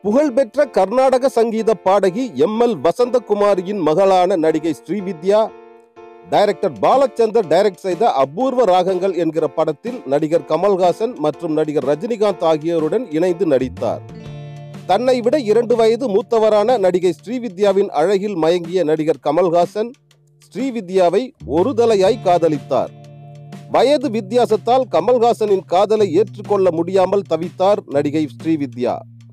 புகழ்பெற்ற கர்நாடக சங்கீத பாடகி எம் எல் வசந்தகுமாரியின் மகளான நடிகை ஸ்ரீவித்யா டைரக்டர் பாலச்சந்தர் டைரக்ட் செய்த அபூர்வ ராகங்கள் என்கிற படத்தில் நடிகர் கமல்ஹாசன் மற்றும் நடிகர் ரஜினிகாந்த் ஆகியோருடன் இணைந்து நடித்தார் தன்னை விட இரண்டு வயது மூத்தவரான நடிகை ஸ்ரீவித்யாவின் அழகில் மயங்கிய நடிகர் கமல்ஹாசன் ஸ்ரீவித்யாவை ஒரு தலையாய் காதலித்தார் வயது வித்தியாசத்தால் கமல்ஹாசனின் காதலை ஏற்றுக்கொள்ள முடியாமல் தவித்தார் நடிகை ஸ்ரீவித்யா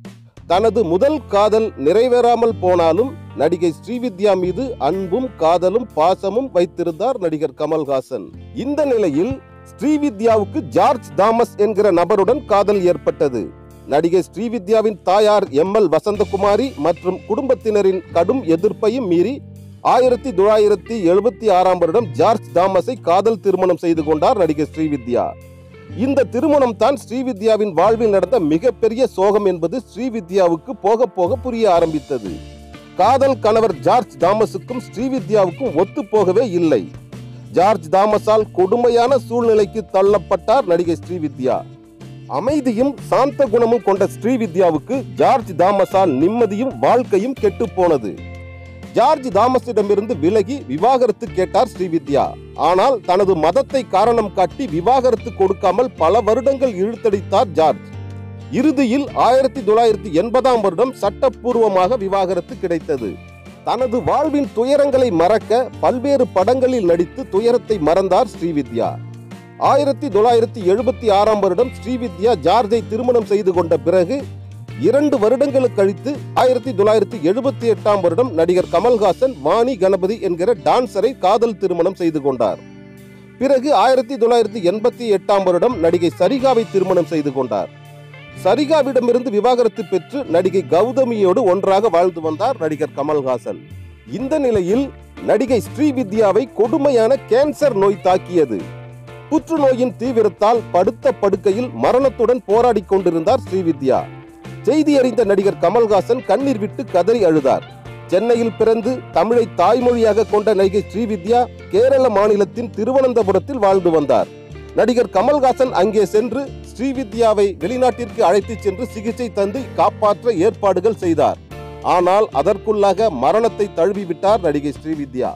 தனது முதல் காதல் நிறைவேறாமல் போனாலும் நடிகை ஸ்ரீவித்யா மீது அன்பும் காதலும் பாசமும் வைத்திருந்தார் நடிகர் கமல்ஹாசன் இந்த நிலையில் ஸ்ரீவித்யாவுக்கு ஜார்ஜ் தாமஸ் என்கிற நபருடன் காதல் ஏற்பட்டது நடிகை ஸ்ரீவித்யாவின் தாயார் எம் எல் வசந்தகுமாரி மற்றும் குடும்பத்தினரின் கடும் எதிர்ப்பையும் மீறி ஆயிரத்தி தொள்ளாயிரத்தி எழுபத்தி ஆறாம் வருடம் ஜார்ஜ் தாமஸை காதல் திருமணம் செய்து கொண்டார் நடிகை ஸ்ரீவித்யா இந்த திருமணம் தான் ஸ்ரீவித்யாவின் வாழ்வில் நடந்த மிகப்பெரிய சோகம் என்பது ஸ்ரீவித்யாவுக்கு போக போக புரிய ஆரம்பித்தது காதல் கணவர் ஜார்ஜ் தாமஸுக்கும் ஸ்ரீவித்யாவுக்கும் ஒத்து போகவே இல்லை ஜார்ஜ் தாமஸால் கொடுமையான சூழ்நிலைக்கு தள்ளப்பட்டார் நடிகை ஸ்ரீவித்யா அமைதியும் சாந்த குணமும் கொண்ட ஸ்ரீவித்யாவுக்கு ஜார்ஜ் தாமஸால் நிம்மதியும் வாழ்க்கையும் கெட்டு போனது ஜார்ஜ் தாமஸிடமிருந்து விலகி விவாகரத்து கேட்டார் ஸ்ரீவித்யா ஆனால் தனது மதத்தை காரணம் காட்டி விவாகரத்து கொடுக்காமல் பல வருடங்கள் இழுத்தடித்தார் ஜார்ஜ் இறுதியில் ஆயிரத்தி தொள்ளாயிரத்தி எண்பதாம் வருடம் சட்டப்பூர்வமாக விவாகரத்து கிடைத்தது தனது வாழ்வின் துயரங்களை மறக்க பல்வேறு படங்களில் நடித்து துயரத்தை மறந்தார் ஸ்ரீவித்யா ஆயிரத்தி தொள்ளாயிரத்தி எழுபத்தி ஆறாம் வருடம் ஸ்ரீவித்யா ஜார்ஜை திருமணம் செய்து கொண்ட பிறகு இரண்டு வருடங்களுக்கு கழித்து ஆயிரத்தி தொள்ளாயிரத்தி எழுபத்தி எட்டாம் வருடம் நடிகர் கமல்ஹாசன் வாணி கணபதி என்கிற டான்சரை காதல் திருமணம் செய்து கொண்டார் பிறகு ஆயிரத்தி தொள்ளாயிரத்தி எண்பத்தி எட்டாம் வருடம் நடிகை சரிகாவை திருமணம் செய்து கொண்டார் சரிகாவிடமிருந்து விவாகரத்து பெற்று நடிகை கௌதமியோடு ஒன்றாக வாழ்ந்து வந்தார் நடிகர் கமல்ஹாசன் இந்த நிலையில் நடிகை ஸ்ரீவித்யாவை கொடுமையான கேன்சர் நோய் தாக்கியது புற்றுநோயின் தீவிரத்தால் படுத்த படுக்கையில் மரணத்துடன் போராடி கொண்டிருந்தார் ஸ்ரீவித்யா செய்தி அறிந்த நடிகர் கமல்ஹாசன் கண்ணீர் விட்டு கதறி அழுதார் சென்னையில் பிறந்து தமிழை தாய்மொழியாக கொண்ட நடிகை ஸ்ரீவித்யா கேரள மாநிலத்தின் திருவனந்தபுரத்தில் வாழ்ந்து வந்தார் நடிகர் கமல்ஹாசன் அங்கே சென்று ஸ்ரீவித்யாவை வெளிநாட்டிற்கு அழைத்துச் சென்று சிகிச்சை தந்து காப்பாற்ற ஏற்பாடுகள் செய்தார் ஆனால் அதற்குள்ளாக மரணத்தை தழுவிவிட்டார் நடிகை ஸ்ரீவித்யா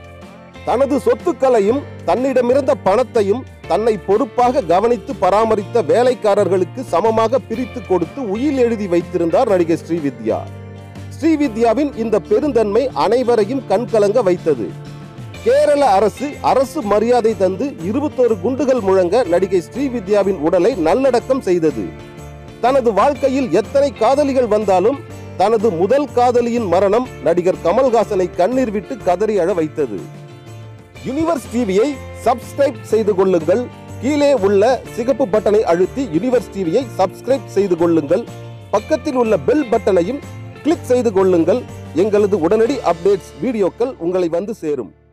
தனது சொத்துக்களையும் தன்னிடமிருந்த பணத்தையும் தன்னை பொறுப்பாக கவனித்து பராமரித்த வேலைக்காரர்களுக்கு சமமாக பிரித்து கொடுத்து உயில் எழுதி வைத்திருந்தார் நடிகை ஸ்ரீவித்யா ஸ்ரீவித்யாவின் இந்த பெருந்தன்மை அனைவரையும் கண்கலங்க வைத்தது கேரள அரசு அரசு மரியாதை தந்து இருபத்தோரு குண்டுகள் முழங்க நடிகை ஸ்ரீவித்யாவின் உடலை நல்லடக்கம் செய்தது தனது வாழ்க்கையில் எத்தனை காதலிகள் வந்தாலும் தனது முதல் காதலியின் மரணம் நடிகர் கமல்ஹாசனை கண்ணீர் விட்டு கதறி அழ வைத்தது யுனிவர்ஸ் டிவியை சப்ஸ்கிரைப் செய்து கொள்ளுங்கள் கீழே உள்ள சிகப்பு பட்டனை அழுத்தி யுனிவர்ஸ் டிவியை சப்ஸ்கிரைப் செய்து கொள்ளுங்கள் பக்கத்தில் உள்ள பெல் பட்டனையும் கிளிக் செய்து கொள்ளுங்கள் எங்களது உடனடி அப்டேட்ஸ் வீடியோக்கள் உங்களை வந்து சேரும்